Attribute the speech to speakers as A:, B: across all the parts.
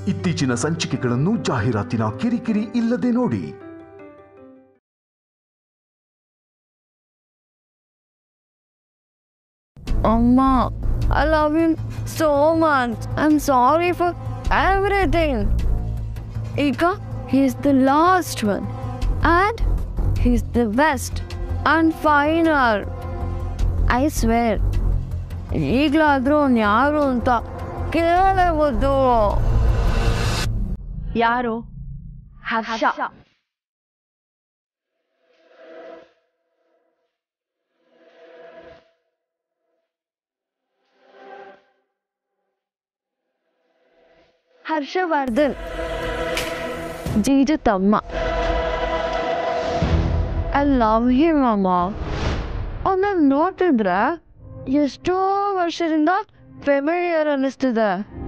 A: ಇತ್ತೀಚಿನ ಸಂಚಿಕೆಗಳನ್ನು ಜಾಹೀರಾತಿನ ಕಿರಿಕಿರಿ ಇಲ್ಲದೆ ನೋಡಿ
B: Amma, I love you so much. I'm sorry for everything. Ika, he's the last one. And he's the best and final. I swear. ಈಗಲಾದ್ರೂ ಅವ್ನು ಯಾರು ಅಂತ ಕೇಳಬಹುದು
C: ಯಾರು ಹರ್ಷ
B: ಹರ್ಷವರ್ಧನ್ ಜೀಜು ತಮ್ಮ ಐ ಲವ್ ಹಿಮ್ ಅಮ್ಮ ಅವನ್ನ ನೋಡ್ತಿದ್ರೆ ಎಷ್ಟೋ ವರ್ಷದಿಂದ ಫೆಮಿಲಿಯರ್ ಅನ್ನಿಸ್ತಿದೆ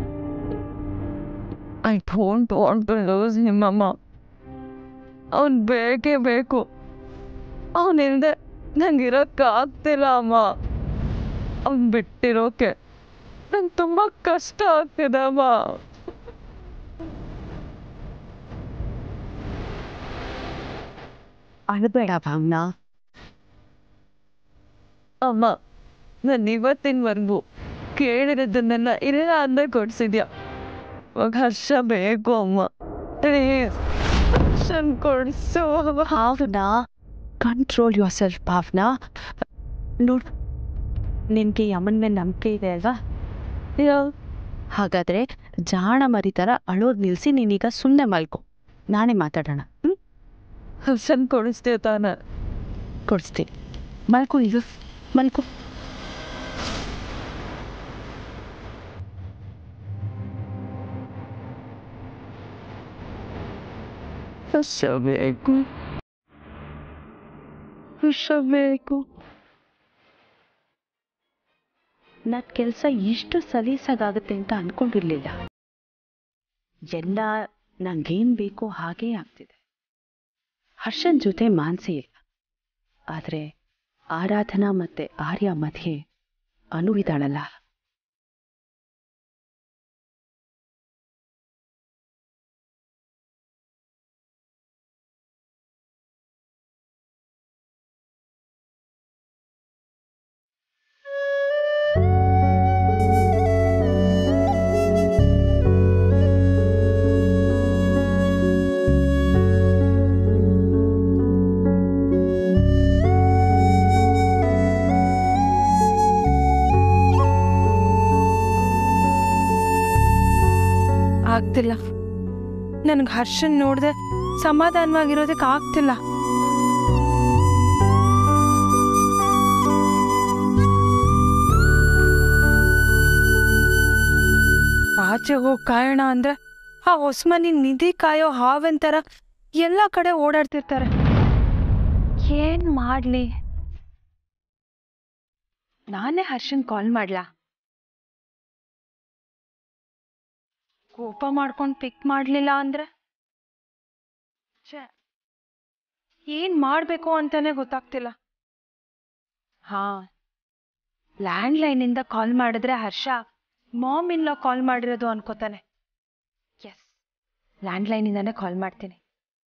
B: I don't want to lose him ಅಮ್ಮ ಅವ್ನು ಬೇಕೇ ಬೇಕು ಅವನಿಂದೆ ನಂಗೆ ಇರೋಕ್ಕಾಗ್ತಿಲ್ಲ ಅಮ್ಮ ಅವ್ನು ಬಿಟ್ಟಿರೋಕೆ ನಂಗೆ ತುಂಬ ಕಷ್ಟ ಆಗ್ತಿದೆ ಅಮ್ಮ
C: ಅಳಬೇಡ ಭಾವನಾ
B: ಅಮ್ಮ ನಾನು ಇವತ್ತಿನವರೆಗೂ ಕೇಳಿರೋದನ್ನೆಲ್ಲ ಇಲ್ಲ ಅಂದೇ ಕೊಡ್ಸಿದ್ಯಾ ಇವಾಗ ಹರ್ಷ ಬೇಕು ಅಮ್ಮ ಪ್ಲೀಸ್ ಹರ್ಷನ್ ಕೊಡಿಸು
C: Bhavana control your yourself Bhavana ನಿನಗೆ ಯಮನ್ ಮೇಲೆ ನಂಬಿಕೆ ಇದೆ ಅಲ್ವಾ ಹಾಗಾದರೆ ಜಾಣ ಮರಿ ಥರ ಅಳೋದು ನಿಲ್ಲಿಸಿ ನೀನೀಗ ಸುಮ್ಮನೆ ಮಲ್ಕೊ ನಾನೇ ಮಾತಾಡೋಣ ಹ್ಞೂ
B: ಹರ್ಷನ್ ಕೊಡಿಸ್ತೀಯ ತಾನೆ
C: ಕೊಡಿಸ್ತೀನಿ ಮಲ್ಕೊ ಈಗ ಮಲ್ಕೊ
B: ಹರ್ಷ ಬೇಕು ಹರ್ಷ ಬೇಕು
C: ನನ್ನ ಕೆಲಸ ಇಷ್ಟು ಸಲೀಸಾಗುತ್ತೆ ಅಂತ ಅಂದ್ಕೊಂಡಿರ್ಲಿಲ್ಲ ಎಲ್ಲ ನಂಗೇನು ಬೇಕೋ ಹಾಗೇ ಆಗ್ತಿದೆ ಹರ್ಷನ್ ಜೊತೆ ಮಾನಸಿ ಇಲ್ಲ ಆದರೆ ಆರಾಧನಾ ಮತ್ತೆ ಆರ್ಯ ಮಧ್ಯೆ ಅನುವಿದಾಳಲ್ಲ
D: ಆಗ್ತಿಲ್ಲ ನನಗೆ ಹರ್ಷನ್ ನೋಡ್ದೆ ಸಮಾಧಾನವಾಗಿರೋದಕ್ಕೆ ಆಗ್ತಿಲ್ಲ ಆಚೆ ಹೋಗಿ ಕಾಯೋಣ ಅಂದ್ರೆ ಆ ಹೊಸ್ಮನಿ ನಿಧಿ ಕಾಯೋ ಹಾವಿನ ಥರ ಎಲ್ಲ ಕಡೆ ಓಡಾಡ್ತಿರ್ತಾರೆ ಏನ್ ಮಾಡ್ಲಿ ನಾನೇ ಹರ್ಷನ್ ಕಾಲ್ ಮಾಡ್ಲಾ ಕೋಪ ಮಾಡ್ಕೊಂಡು ಪಿಕ್ ಮಾಡಲಿಲ್ಲ ಅಂದ್ರೆ ಛೇ ಏನ್ ಮಾಡಬೇಕು ಅಂತಾನೆ ಗೊತ್ತಾಗ್ತಿಲ್ಲ ಹಾ ಲ್ಯಾಂಡ್ ಲೈನಿಂದ ಕಾಲ್ ಮಾಡಿದ್ರೆ ಹರ್ಷ ಮಾಮ್ ಇಲ್ಲ ಕಾಲ್ ಮಾಡಿರೋದು ಅನ್ಕೋತಾನೆ ಎಸ್ ಲ್ಯಾಂಡ್ ಲೈನಿಂದಾನೇ ಕಾಲ್ ಮಾಡ್ತೀನಿ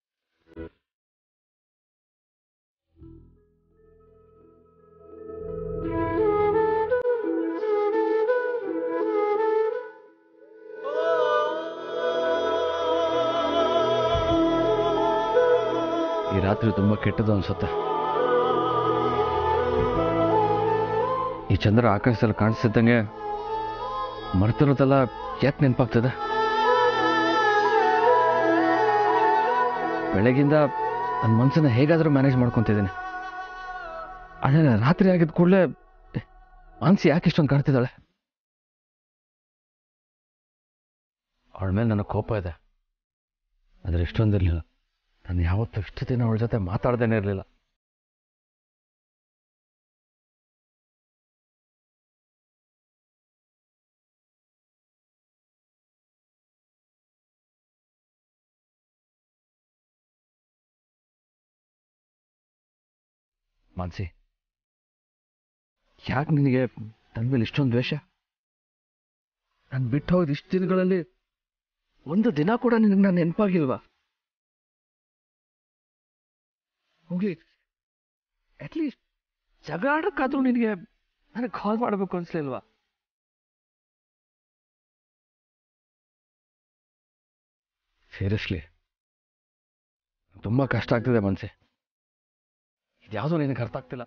E: ಈ ರಾತ್ರಿ ತುಂಬ ಕೆಟ್ಟದು ಅನ್ಸುತ್ತೆ ಈ ಚಂದ್ರ ಆಕಾಶದಲ್ಲಿ ಕಾಣಿಸ್ತಿದ್ದಂಗೆ ಮರ್ತಿರೋದೆಲ್ಲ ಯಾಕೆ ನೆನಪಾಗ್ತದೆ ಬೆಳಗಿಂದ ನನ್ನ ಮನಸ್ಸನ್ನ ಹೇಗಾದರೂ ಮ್ಯಾನೇಜ್ ಮಾಡ್ಕೊತಿದ್ದೀನಿ ಅದೇ ರಾತ್ರಿ ಆಗಿದ ಕೂಡಲೇ ಮಾನಸಿ ಯಾಕೆ ಇಷ್ಟೊಂದು ಕಾಣ್ತಿದ್ದಾಳೆ ಅವಳ ಮೇಲೆ ನನಗೆ ಕೋಪ ಇದೆ ಆದರೆ ಇಷ್ಟೊಂದಿರಲಿಲ್ಲ ನಾನು ಯಾವತ್ತೂ ಇಷ್ಟು ದಿನ ಅವಳ ಜೊತೆ ಮಾತಾಡ್ದೇನೆ ಇರಲಿಲ್ಲ ಮಾನ್ಸಿ ಯಾಕೆ ನಿನಗೆ ನನ್ನ ಮೇಲೆ ಇಷ್ಟೊಂದು ದ್ವೇಷ ನಾನು ಬಿಟ್ಟು ಹೋದ ಇಷ್ಟು ದಿನಗಳಲ್ಲಿ ಒಂದು ದಿನ ಕೂಡ ನಿನಗೆ ನಾನು ನೆನಪಾಗಿಲ್ವಾ ಹೋಗ್ಲಿ ಅಟ್ಲೀಸ್ಟ್ ಜಗಳ ಆಡೋಕ್ಕಾದ್ರೂ ನಿನಗೆ ನನಗೆ ಕಾಲ್ ಮಾಡಬೇಕು ಅನ್ಸ್ಲಿಲ್ವಾ ಸೀರಿಯಸ್ಲಿ ತುಂಬ ಕಷ್ಟ ಆಗ್ತಿದೆ ಮನ್ಸೆ ಇದ್ಯಾವುದೋ ನಿನಗೆ ಅರ್ಥ ಆಗ್ತಿಲ್ಲ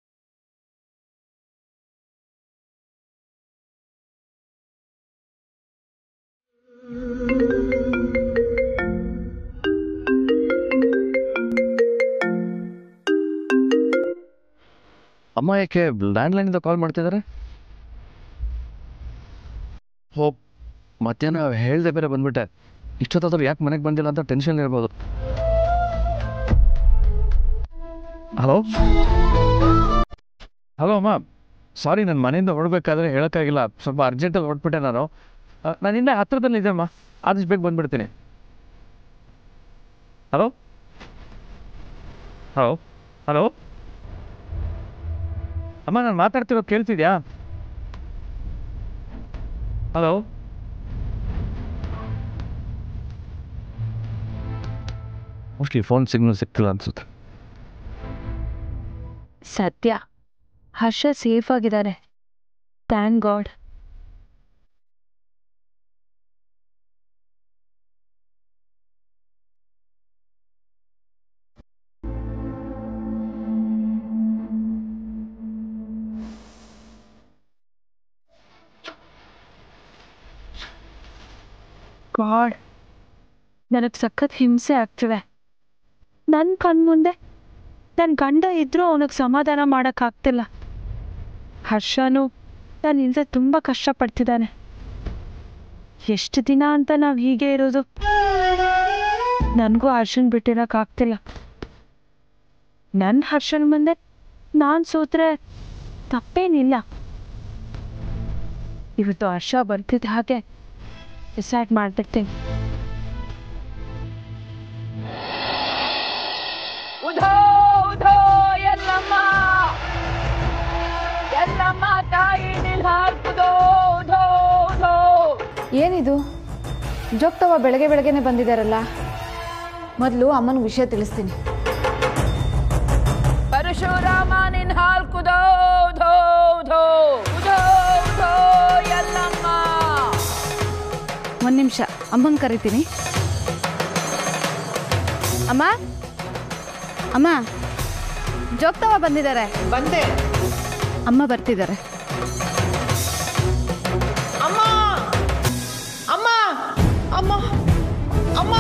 E: ಅಮ್ಮ ಯಾಕೆ ಲ್ಯಾಂಡ್ಲೈನಿಂದ ಕಾಲ್ ಮಾಡ್ತಿದ್ದಾರೆ ಹೋ ಮಧ್ಯಾಹ್ನ ಹೇಳ್ದೆ ಬೇರೆ ಬಂದ್ಬಿಟ್ಟೆ ಇಷ್ಟೊತ್ತಾದ್ರೂ ಯಾಕೆ ಮನೆಗೆ ಬಂದಿಲ್ಲ ಅಂತ ಟೆನ್ಷನ್ ಇರ್ಬೋದು ಹಲೋ ಹಲೋ ಅಮ್ಮ ಸಾರಿ ನಾನು ಮನೆಯಿಂದ ಹೊರಡ್ಬೇಕಾದ್ರೆ ಹೇಳೋಕ್ಕಾಗಿಲ್ಲ ಸ್ವಲ್ಪ ಅರ್ಜೆಂಟಲ್ಲಿ ಹೊರಟ್ಬಿಟ್ಟೆ ನಾನು ಆ, ನಾನು ಇನ್ನೇ ಹತ್ರದಲ್ಲಿದ್ದೆ ಅಮ್ಮ ಆದಷ್ಟು ಬೇಗ ಬಂದ್ಬಿಡ್ತೀನಿ ಹಲೋ ಹಲೋ ಹಲೋ ಅಮ್ಮ ನಾನು ಮಾತಾಡ್ತಿರೋದು ಕೇಳ್ತಿದ್ಯಾ ಹಲೋ ಮೋಸ್ಟ್ಲಿ ಫೋನ್ ಸಿಗ್ನಲ್ ಸಿಗ್ತಿಲ್ಲ ಅನ್ಸುತ್ತೆ
C: ಸತ್ಯ ಹರ್ಷ ಸೇಫ್ ಆಗಿದ್ದಾರೆ ಥ್ಯಾಂಕ್ ಗಾಡ್ ಗಾಡ್ ನನಗೆ ಸಖತ್ ಹಿಂಸೆ ಆಗ್ತಿವೆ ನನ್ನ ಕಣ್ಮುಂದೆ ನನ್ನ ಗಂಡ ಇದ್ರೂ ಅವನಿಗೆ ಸಮಾಧಾನ ಮಾಡೋಕ್ಕಾಗ್ತಿಲ್ಲ ಹರ್ಷನು ನನ್ನ ಹಿಂದೆ ತುಂಬ ಕಷ್ಟಪಡ್ತಿದ್ದಾನೆ ಎಷ್ಟು ದಿನ ಅಂತ ನಾವು ಹೀಗೆ ಇರೋದು ನನಗೂ ಹರ್ಷನ್ ಬಿಟ್ಟಿರೋಕ್ಕಾಗ್ತಿಲ್ಲ ನನ್ನ ಹರ್ಷನ್ ಮುಂದೆ ನಾನು ಸೋತ್ರೆ ತಪ್ಪೇನಿಲ್ಲ ಇವತ್ತು ಹರ್ಷ ಬರ್ತಿದ್ದ ಹಾಗೆ ಡಿಸೈಡ್ ಮಾಡ್ಬಿಡ್ತೀನಿ
B: ಉಧೋ ಉಧೋ ಎಲ್ಲಮ್ಮ ಎಲ್ಲಮ್ಮ ತಾಯಿ ನಿಲ್ ಹಾಕುದೋ ಉಧೋ ಉಧೋ
F: ಏನಿದು ಜೋಗ್ತವ ಬೆಳಗ್ಗೆ ಬೆಳಗ್ಗೆನೆ ಬಂದಿದ್ದಾರಲ್ಲ ಮೊದಲು ಅಮ್ಮನ ವಿಷಯ ತಿಳಿಸ್ತೀನಿ
B: ಪರಶುರಾಮ ನಿನ್ ಹಾಲ್ಕುದೋ ಉಧೋ ಉಧೋ ಉಧೋ ಉಧೋ ಎಲ್ಲಮ್ಮ
F: ಒಂದು ನಿಮಿಷ ಅಮ್ಮನ ಕರಿತೀನಿ ಅಮ್ಮ ಅಮ್ಮ ಜೋಗ್ತವ ಬಂದಿದ್ದಾರೆ
B: ಬಂದೆ
F: ಅಮ್ಮ ಬರ್ತಿದ್ದಾರೆ
B: ಅಮ್ಮ ಅಮ್ಮ ಅಮ್ಮ ಅಮ್ಮ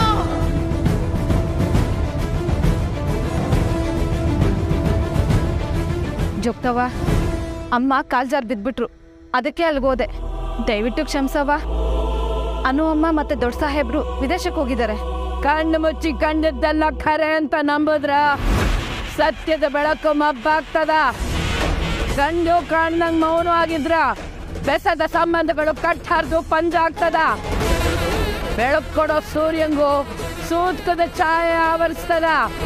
F: ಜೋಗ್ತವ ಅಮ್ಮ ಕಾಲ್ ಜಾರ್ ಬಿದ್ಬಿಟ್ರು ಅದಕ್ಕೆ ಅಲ್ಗೋದೆ ದಯವಿಟ್ಟು ಕ್ಷಮಿಸವ್ವ ಅನು ಅಮ್ಮ ಮತ್ತೆ ದೊಡ್ಡ ಸಾಹೇಬ್ರು ವಿದೇಶಕ್ಕೆ ಹೋಗಿದ್ದಾರೆ
B: ಕಣ್ಣು ಮುಚ್ಚಿ ಕಂಡದ್ದೆಲ್ಲ ಖರೆ ಅಂತ ನಂಬುದ್ರ ಸತ್ಯದ ಬೆಳಕು ಮಬ್ಬಾಗ್ತದ ಗಂಡು ಕಾಣ್ದಂಗ್ ಮೌನ ಆಗಿದ್ರ ಬೆಸದ ಸಂಬಂಧಗಳು ಕಟ್ ಹರಿದು ಪಂಜಾಗ್ತದ ಬೆಳಕು ಕೊಡೋ ಸೂರ್ಯಂಗೂ ಸೂತ್ಕದ ಛಾಯೆ ಆವರಿಸ್ತದ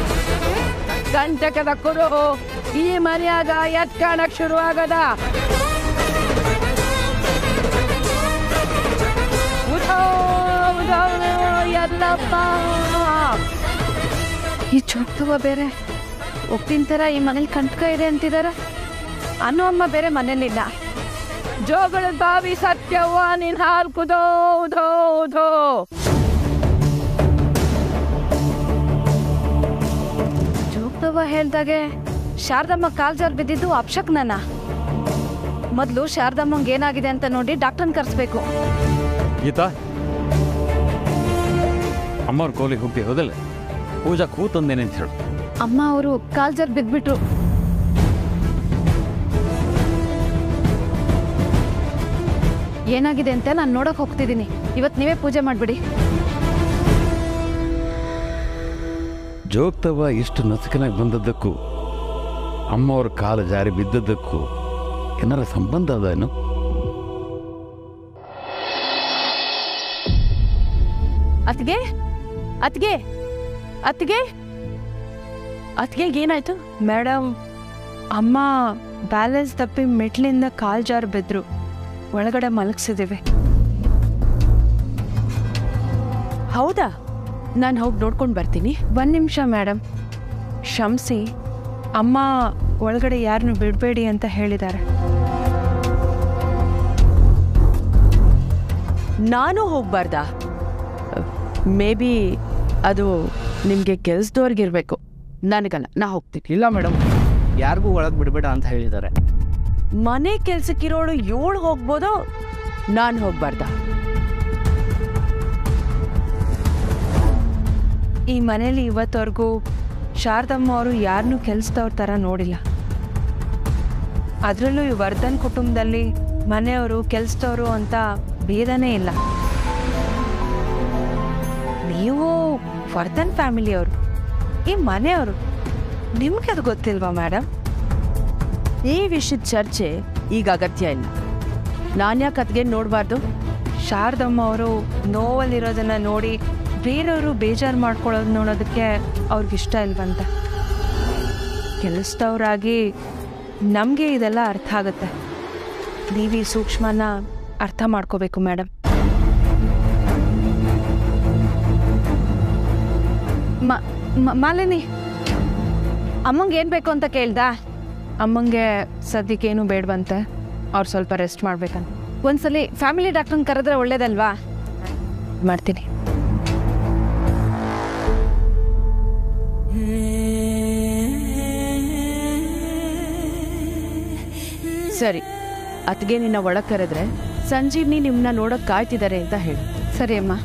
B: ಕಂಟಕದ ಕುರು ಈ ಮನೆಯಾಗ ಎತ್ ಕಾಣಕ್ ಶುರುವಾಗದ ಉಧೋ ಉಧೋ ಎಲ್ಲಪ್ಪ
F: ಈ ಜೋಗ್ತವ ಬೇರೆ ಒಪ್ಪಿನ ಥರ ಈ ಮನೇಲಿ ಕಂಟಕ ಇದೆ ಅಂತಿದಾರ ಅನು ಅಮ್ಮ ಬೇರೆ ಮನೇಲಿಲ್ಲ
B: ಜೋಗಳ ಬಾವಿ ಸತ್ಯವ್ವ ನಿನ್ ಹಾಲ್ಕುದೋ ಉಧೋ ಉಧೋ
F: ಜೋಗ್ತವ ಹೇಳ್ದಾಗೆ ಶಾರದಮ್ಮ ಕಾಲ್ ಜಾರ್ ಬಿದ್ದಿದ್ದು ಅಪ್ಶಕ್ನನ ಮೊದಲು ಶಾರದಮ್ಮಂಗೆ ಏನಾಗಿದೆ ಅಂತ ನೋಡಿ ಡಾಕ್ಟರ್ನ ಕರೆಸ್ಬೇಕು
G: ಗೀತಾ ಅಮ್ಮವ್ರ ಕೋಲಿಗೆ ಹೋಗಿ ಹೋದಲ್ಲ ಪೂಜಾ ಕೂತಂದೇನೆ ಅಂತ ಹೇಳು
F: ಅಮ್ಮ ಅವರು ಕಾಲ್ ಜಾರ್ ಬಿದ್ಬಿಟ್ರು ಏನಾಗಿದೆ ಅಂತ ನಾನು ನೋಡಕ್ ಹೋಗ್ತಿದ್ದೀನಿ ಇವತ್ತು ನೀವೇ ಪೂಜೆ ಮಾಡ್ಬಿಡಿ
G: ಜೋಗ್ತವ ಇಷ್ಟು ನಸುಕನಾಗಿ ಬಂದದ್ದಕ್ಕೂ ಅಮ್ಮವ್ರ ಕಾಲು ಜಾರಿ ಬಿದ್ದದ್ದಕ್ಕೂ ಏನಾರ ಸಂಬಂಧ ಅದ ಏನು
C: ಅತ್ಗೆ ಅತ್ಗೆ ಅತ್ಗೆ ಅತ್ಗೆ ಏನಾಯ್ತು
D: ಮೇಡಮ್ ಅಮ್ಮ ಬ್ಯಾಲೆನ್ಸ್ ತಪ್ಪಿ ಮೆಟ್ಲಿಂದ ಕಾಲ್ ಜಾರ್ ಬಿದ್ರು ಒಳಗಡೆ ಮಲಗಿಸಿದ್ದೀವಿ
C: ಹೌದಾ ನಾನು ಹೋಗಿ ನೋಡ್ಕೊಂಡು ಬರ್ತೀನಿ
D: ಒಂದು ನಿಮಿಷ ಮೇಡಮ್ ಶಂಸಿ ಅಮ್ಮ ಒಳಗಡೆ ಯಾರನ್ನು ಬಿಡಬೇಡಿ ಅಂತ ಹೇಳಿದ್ದಾರೆ
C: ನಾನು ಹೋಗ್ಬಾರ್ದಾ ಮೇ ಬಿ ಅದು ನಿಮಗೆ ಕೆಲ್ಸದವ್ರಿಗಿರ್ಬೇಕು ನನಗಲ್ಲ ನಾ ಹೋಗ್ತೀನಿ
E: ಇಲ್ಲ ಮೇಡಮ್ ಯಾರಿಗೂ ಒಳಗೆ ಬಿಡಬೇಡ ಅಂತ ಹೇಳಿದ್ದಾರೆ
C: ಮನೆ ಕೆಲ್ಸಕ್ಕಿರೋಳು ಏಳು ಹೋಗ್ಬೋದು ನಾನು ಹೋಗ್ಬಾರ್ದಾ
D: ಈ ಮನೇಲಿ ಇವತ್ತವರೆಗೂ ಶಾರದಮ್ಮ ಅವರು ಯಾರನ್ನೂ ಕೆಲ್ಸದವ್ರ ಥರ ನೋಡಿಲ್ಲ ಅದರಲ್ಲೂ ಈ ವರ್ಧನ್ ಕುಟುಂಬದಲ್ಲಿ ಮನೆಯವರು ಕೆಲ್ಸದವರು ಅಂತ ಭೇದನೇ ಇಲ್ಲ ನೀವು ವರ್ಧನ್ ಫ್ಯಾಮಿಲಿಯವರು ಈ ಮನೆಯವರು ನಿಮ್ಗೆ ಅದು ಗೊತ್ತಿಲ್ವಾ ಮೇಡಮ್
C: ಈ ವಿಷಯದ ಚರ್ಚೆ ಈಗ ಅಗತ್ಯ ಇಲ್ಲ ನಾನು ಯಾಕೆ ಅದ್ಗೆ ನೋಡಬಾರ್ದು
D: ಶಾರದಮ್ಮ ಅವರು ನೋವಲ್ಲಿರೋದನ್ನ ನೋಡಿ ಬೇರೆಯವರು ಬೇಜಾರು ಮಾಡ್ಕೊಳ್ಳೋದು ನೋಡೋದಕ್ಕೆ ಅವ್ರಿಗಿಷ್ಟ ಇಲ್ವಂತ ಕೆಲಸದವ್ರಾಗಿ ನಮಗೆ ಇದೆಲ್ಲ ಅರ್ಥ ಆಗುತ್ತೆ ನೀವು ಈ ಸೂಕ್ಷ್ಮನ ಅರ್ಥ ಮಾಡ್ಕೋಬೇಕು ಮೇಡಮ್
F: ಮ ಮ- ಮಾಲಿನಿ ಅಮ್ಮಂಗೆ ಏನು ಬೇಕು ಅಂತ ಕೇಳ್ದಾ
D: ಅಮ್ಮಂಗೆ ಸದ್ಯಕ್ಕೇನು ಬೇಡವಂತೆ ಅವ್ರು ಸ್ವಲ್ಪ ರೆಸ್ಟ್ ಮಾಡ್ಬೇಕಂತ
F: ಒಂದ್ಸಲಿ ಫ್ಯಾಮಿಲಿ ಡಾಕ್ಟ್ರನ್ನ ಕರೆದ್ರೆ ಒಳ್ಳೇದಲ್ವಾ
D: ಮಾಡ್ತೀನಿ
C: ಸರಿ ಅತ್ಗೆ ನಿನ್ನ ಒಳಗೆ ಕರೆದ್ರೆ ಸಂಜೀವ್ನಿ ನಿಮ್ಮನ್ನ ನೋಡಕ್ ಕಾಯ್ತಿದ್ದಾರೆ ಅಂತ ಹೇಳು
F: ಸರಿ ಅಮ್ಮ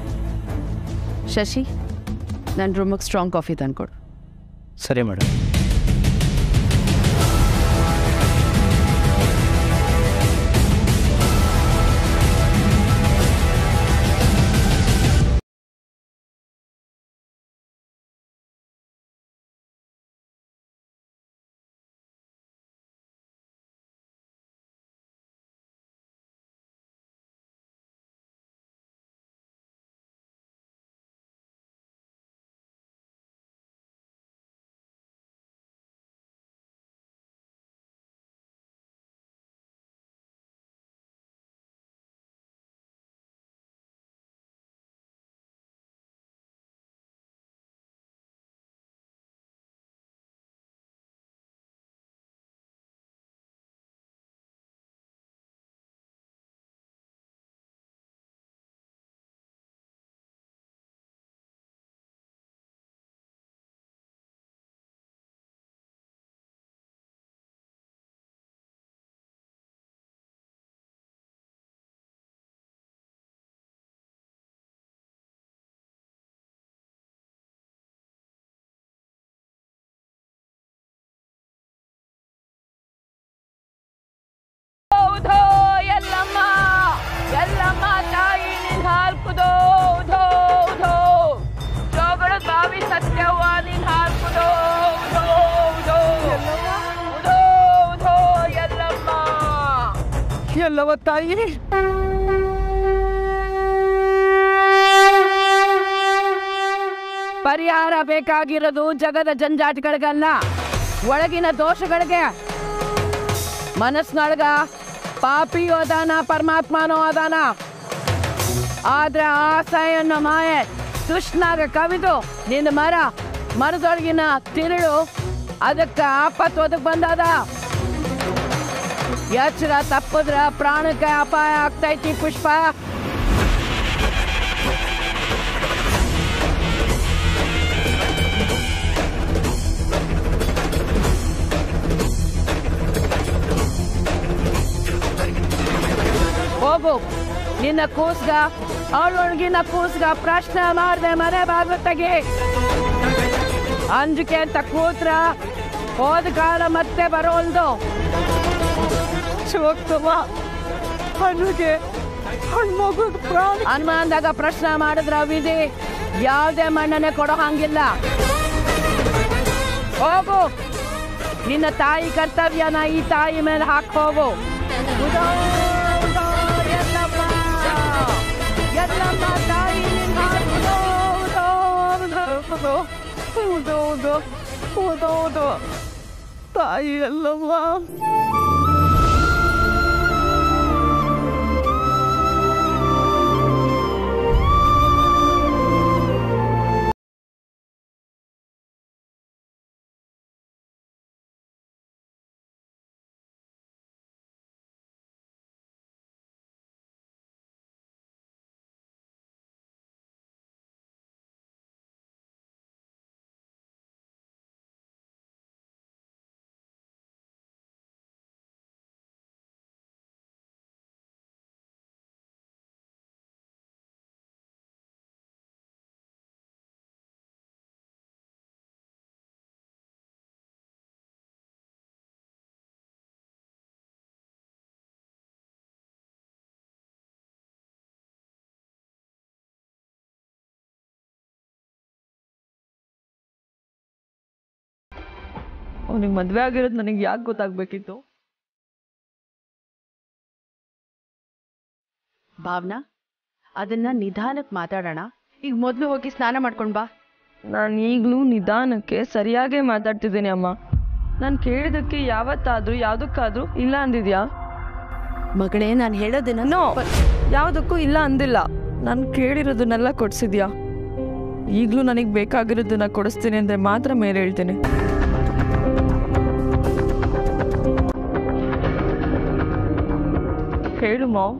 C: ಶಶಿ ನನ್ನ ರೂಮಿಗೆ ಸ್ಟ್ರಾಂಗ್ ಕಾಫಿ ತಂದ್ಕೊಡು
E: ಸರಿ ಮೇಡಮ್ ಎಲ್ಲವ ತಾಯಿ
C: ಪರಿಹಾರ ಬೇಕಾಗಿರೋದು ಜಗದ ಜಂಜಾಟಗಳಿಗಲ್ಲ ಒಳಗಿನ ದೋಷಗಳಿಗೆ ಮನಸ್ಸಿನೊಳಗ ಪಾಪಿಯೂ ಅದಾನ ಪರಮಾತ್ಮನೂ ಅದಾನ ಆದ್ರೆ ಆಸೆ ಅನ್ನೋ ಮಾಯೆ ದುಷ್ನಾಗ ಕವಿದು ನಿನ್ನ ಮರ ಮರದೊಳಗಿನ ತಿರುಳು ಅದಕ್ಕೆ ಆಪತ್ತು ಒದಗ್ ಬಂದದ ಎಚ್ಚರ ತಪ್ಪದ್ರ ಪ್ರಾಣಕ್ಕೆ ಅಪಾಯ ಆಗ್ತೈತಿ ಪುಷ್ಪ ಹೋಗು ನಿನ್ನ ಕೂಸ್ಗ ಅವಳೊಳಗಿನ ಕೂಸ್ಗ ಪ್ರಶ್ನೆ ಮಾಡ್ದೆ ಮನೆ ಬಾಗ್ಲು ತೆಗಿ ಅಂಜಿಕೆ ಅಂತ ಕೂತ್ರ ಹೋದ ಕಾಲ ಮತ್ತೆ ಬರೋಲ್ದು ಶಿವಕ್ತವ ಹಣ್ಣುಗೆ ಹಣ್ಮಗು ಅನುಮಾನದಾಗ ಪ್ರಶ್ನೆ ಮಾಡಿದ್ರ ವಿಧಿ ಯಾವುದೇ ಮಣ್ಣನೆ ಕೊಡೋ ಹಂಗಿಲ್ಲ ಹೋಗು ನಿನ್ನ ತಾಯಿ ಕರ್ತವ್ಯನ ಈ ತಾಯಿ ಮೇಲೆ ಹಾಕ್ ಹೋಗು ಉದೋ, ಉದೋ, ಎಲ್ಲಮ್ಮ. ಎಲ್ಲಮ್ಮ ತಾಯಿ ನಿನ್ನ ಹಾಕ್ ಉದೋ, ಉದೋ, ಉದೋ, ಉದೋ, ಉದೋ, ಉದೋ, ಉದೋ, ಉದೋ. ತಾಯಿ ಎಲ್ಲಮ್ಮ
B: ಅವನಿಗೆ ಮದುವೆ ಆಗಿರೋದು ನನಗೆ ಯಾಕೆ ಗೊತ್ತಾಗ್ಬೇಕಿತ್ತು
C: ಭಾವನಾ ಅದನ್ನ ನಿಧಾನಕ್ಕೆ ಮಾತಾಡೋಣ ಈಗ ಮೊದಲು ಹೋಗಿ ಸ್ನಾನ ಮಾಡ್ಕೊಂಡು ಬಾ
B: ನಾನು ಈಗಲೂ ನಿಧಾನಕ್ಕೆ ಸರಿಯಾಗೇ ಮಾತಾಡ್ತಿದ್ದೀನಿ ಅಮ್ಮ ನಾನು ಕೇಳಿದಕ್ಕೆ ಯಾವತ್ತಾದ್ರೂ ಯಾವುದಕ್ಕಾದ್ರೂ ಇಲ್ಲ ಅಂದಿದ್ಯಾ
C: ಮಗಳೇ ನಾನು ಹೇಳೋದನ್ನ
B: ನೋ ಯಾವುದಕ್ಕೂ ಇಲ್ಲ ಅಂದಿಲ್ಲ ನಾನು ಕೇಳಿರೋದನ್ನೆಲ್ಲ ಕೊಡ್ಸಿದ್ಯಾ ಈಗಲೂ ನನಗೆ ಬೇಕಾಗಿರೋದನ್ನ ಕೊಡಿಸ್ತೀನಿ ಅಂದರೆ ಮಾತ್ರ ಮೇಲೆ ಹೇಳ್ತೀನಿ ಹೇಳು ಮಾವ್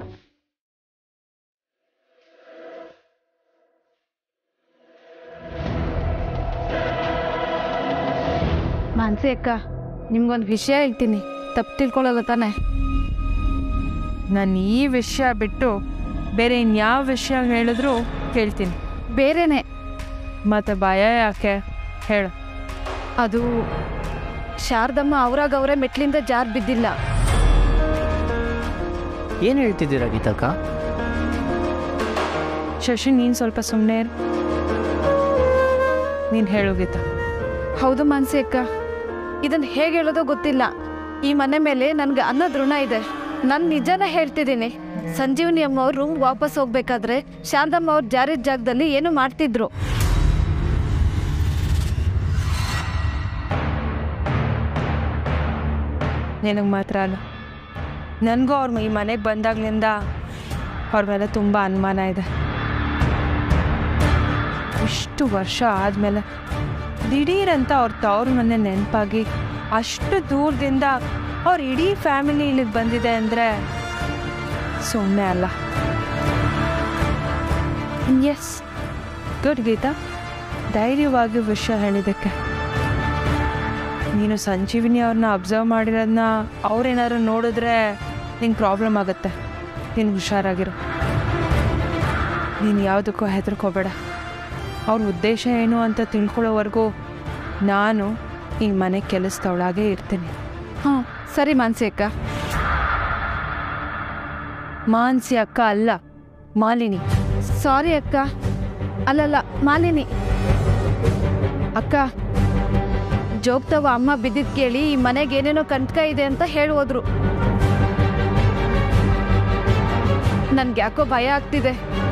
F: ಮಾನ್ಸಿ ಅಕ್ಕ ನಿಮ್ಗೊಂದು ವಿಷಯ ಹೇಳ್ತೀನಿ ತಪ್ಪು ತಿಳ್ಕೊಳ್ಳಲ್ಲ ತಾನೆ
D: ನಾನು ಈ ವಿಷಯ ಬಿಟ್ಟು ಬೇರೆ ಇನ್ಯಾವ ವಿಷಯ ಹೇಳಿದ್ರು ಕೇಳ್ತೀನಿ
F: ಬೇರೆನೆ
D: ಮತ್ತೆ ಭಯ ಯಾಕೆ ಹೇಳು
F: ಅದು ಶಾರದಮ್ಮ ಅವ್ರಾಗ ಅವರೇ ಮೆಟ್ಲಿಂದ ಜಾರ್ ಬಿದ್ದಿಲ್ಲ
H: ಏನು ಹೇಳ್ತಿದ್ದೀರಾ ಗೀತಕ್ಕ
D: ಶಶಿ ನೀನು ಸ್ವಲ್ಪ ಸುಮ್ಮನೆ ನೀನು ಹೇಳು ಗೀತಾ
F: ಹೌದು ಮಾನ್ಸಿ ಅಕ್ಕ ಇದನ್ನ ಹೇಗೆ ಹೇಳೋದೋ ಗೊತ್ತಿಲ್ಲ ಈ ಮನೆ ಮೇಲೆ ನನ್ಗೆ ಅನ್ನದ ಋಣ ಇದೆ ನಾನು ನಿಜಾನ ಹೇಳ್ತಿದ್ದೀನಿ ಸಂಜೀವನಿ ಅಮ್ಮ ಅವ್ರು ರೂಮ್ ವಾಪಸ್ ಹೋಗ್ಬೇಕಾದ್ರೆ ಶಾರದಮ್ಮ ಅವ್ರ ಜಾರಿದ ಜಾಗದಲ್ಲಿ ಏನು ಮಾಡ್ತಿದ್ರು
D: ನಿನಗೆ ಮಾತ್ರ ಅಲ್ಲ ನನಗೂ ಅವ್ರ ಈ ಮನೆಗೆ ಬಂದಾಗ್ಲಿಂದ ಅವ್ರ ಮೇಲೆ ತುಂಬ ಅನುಮಾನ ಇದೆ ಇಷ್ಟು ವರ್ಷ ಆದಮೇಲೆ ದಿಢೀರಂತ ಅವ್ರ ತವ್ರ ಮನೆ ನೆನಪಾಗಿ ಅಷ್ಟು ದೂರದಿಂದ ಅವ್ರ ಇಡೀ ಫ್ಯಾಮಿಲಿ ಇಲ್ಲಿಗೆ ಬಂದಿದೆ ಅಂದರೆ ಸುಮ್ಮನೆ ಅಲ್ಲ ಎಸ್ ಗುಡ್ ಗೀತಾ ಧೈರ್ಯವಾಗಿ ವಿಷಯ ಹೇಳಿದ್ದಕ್ಕೆ ನೀನು ಸಂಜೀವಿನಿ ಅವ್ರನ್ನ ಅಬ್ಸರ್ವ್ ಮಾಡಿರೋದನ್ನ ಅವ್ರೇನಾದ್ರು ನೋಡಿದ್ರೆ ನಿಂಗೆ ಪ್ರಾಬ್ಲಮ್ ಆಗುತ್ತೆ ನೀನು ಹುಷಾರಾಗಿರು ನೀನು ಯಾವುದಕ್ಕೂ ಹೆದರ್ಕೋಬೇಡ ಅವ್ರ ಉದ್ದೇಶ ಏನು ಅಂತ ತಿಳ್ಕೊಳ್ಳೋವರೆಗೂ ನಾನು ಈ ಮನೆ ಕೆಲಸದೊಳಗೆ ಇರ್ತೀನಿ
F: ಹಾಂ ಸರಿ ಮಾನ್ಸಿ ಅಕ್ಕ
D: ಮಾನ್ಸಿ ಅಕ್ಕ ಅಲ್ಲ ಮಾಲಿನಿ
F: ಸಾರಿ ಅಕ್ಕ ಅಲ್ಲಲ್ಲ ಮಾಲಿನಿ ಅಕ್ಕ ಜೋಗ್ತವ ಅಮ್ಮ ಬಿದ್ದಿದ್ ಕೇಳಿ ಈ ಮನೆಗೆ ಏನೇನೋ ಕಂಟ್ಕ ಇದೆ ಅಂತ ಹೇಳೋದ್ರು ನನ್ಗೆ ಯಾಕೋ ಭಯ ಆಗ್ತಿದೆ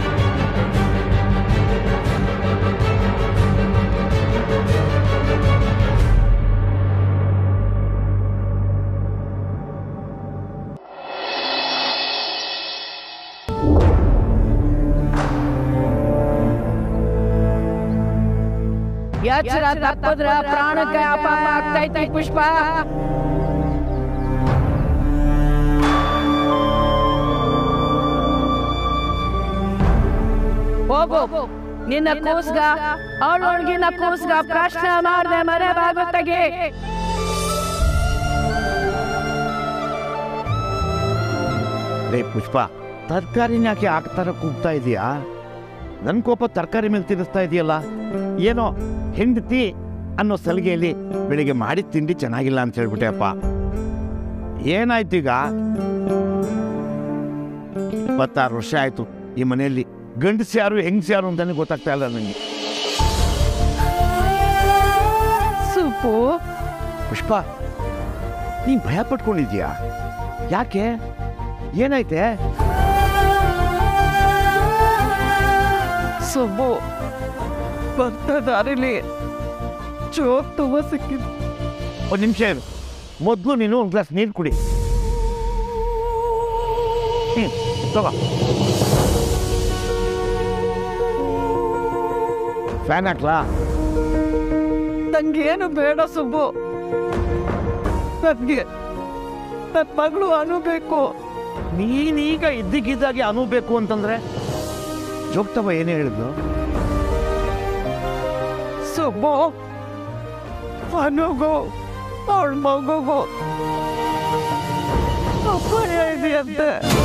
H: ಎಚ್ಚರ ತಪ್ಪದ್ರ ಪ್ರಾಣಕ್ಕೆ ಅಪಾಪ ಆಗ್ತೈತಿ ಪುಷ್ಪ ಹೋಗು ನಿನ್ನ ಕೂಸ್ಗ ಅವಳೊಳಗಿನ ಕೂಸ್ಗ ಪ್ರಶ್ನೆ ಮಾಡ್ದೆ ಮನೆ ಬಾಗಿಲು ತೆಗಿ
I: ಲೇ ಪುಷ್ಪ ತರಕಾರಿನ ಯಾಕೆ ಆ ಥರ ಕೂಗ್ತಾ ಇದೀಯಾ ನನ್ನ ಕೋಪ ತರಕಾರಿ ಮೇಲೆ ತಿನ್ನಿಸ್ತಾ ಇದೆಯಲ್ಲ ಏನೋ ಹೆಂಡತಿ ಅನ್ನೋ ಸಲಿಗೆಯಲ್ಲಿ ಬೆಳಿಗ್ಗೆ ಮಾಡಿದ ತಿಂಡಿ ಚೆನ್ನಾಗಿಲ್ಲ ಅಂತ ಹೇಳ್ಬಿಟ್ಟೆ ಅಪ್ಪ ಏನಾಯ್ತು ಈಗ ಇಪ್ಪತ್ತಾರು ವರ್ಷ ಆಯ್ತು ಈ ಮನೆಯಲ್ಲಿ ಗಂಡಸ ಯಾರು ಹೆಂಗಸ ಯಾರು ಅಂತಾನೆ ಗೊತ್ತಾಗ್ತಾ ಇಲ್ಲ ನನಗೆ
B: ಸುಪ್ಪು
I: ಪುಷ್ಪ ನೀ ಭಯ ಪಟ್ಕೊಂಡಿದ್ಯಾ ಯಾಕೆ ಏನಾಯ್ತೆ
B: ಸುಬ್ಬು ಬರ್ತಾ ದಾರಿಲಿ ಜೋಕ್ ತುಂಬ ಸಿಕ್ಕಿದ್ದು
I: ಒಂದು ನಿಮಿಷ ಇರು ಮೊದಲು ನೀನು ಒಂದು ಗ್ಲಾಸ್ ನೀರು ಕುಡಿ ಹ್ಞೂ ತಗೋ ಫ್ಯಾನ್ ಹಾಕ್ಲಾ
B: ನಂಗೇನು ಬೇಡ ಸುಬ್ಬು ನನಗೆ ನನ್ನ ಮಗಳು ಅನುಬೇಕು
I: ನೀನೀಗ ಇದ್ದಕ್ಕಿದ್ದಾಗೆ ಅನುಬೇಕು ಅಂತಂದ್ರೆ ಜೋಗ್ತವ ಏನೇ ಹೇಳಿದ್ಲು
B: ಸುಬ್ಬು ಅನುಗೂ ಅವಳ ಮಗುಗೂ ಅಪಾಯ ಇದೆಯಂತೆ